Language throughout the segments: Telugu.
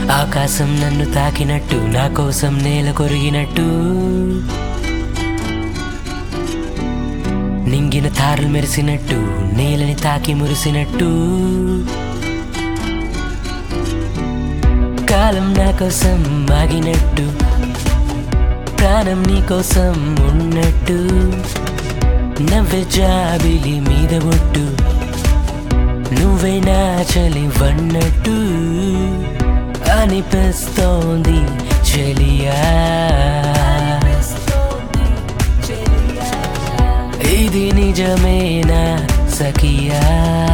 ఆకాశం నన్ను తాకినట్టు నా కోసం నేల కొరిగినట్టు నింగిన తారలు మెరిసినట్టు నేలని తాకి మురిసినట్టు కాలం నా కోసం ఆగినట్టు ప్రాణం నీ కోసం ఉన్నట్టు నవ్వే జాబిలి మీద ఒట్టు నువ్వే నా చలి వన్నట్టు అనిపిస్తోంది చెలియా ఇది నిజమేనా సఖియా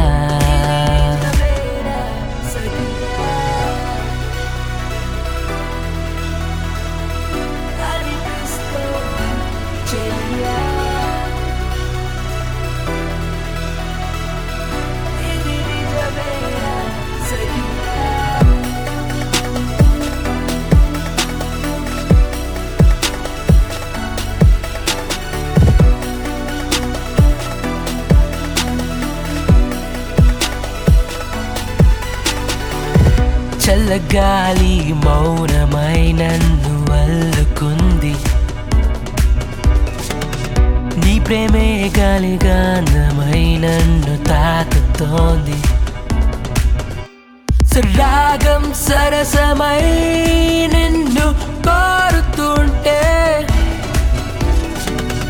చల్లగాలి మౌనమై నన్ను అల్లుకుంది నీ ప్రేమే గాలి గాంధమై నన్ను తాకుతోంది సరాగం సరసమై నిన్ను కోరుతుంటే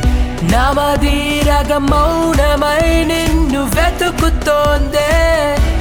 నామదీరగ మౌనమై నిన్ను వెతుకుతోందే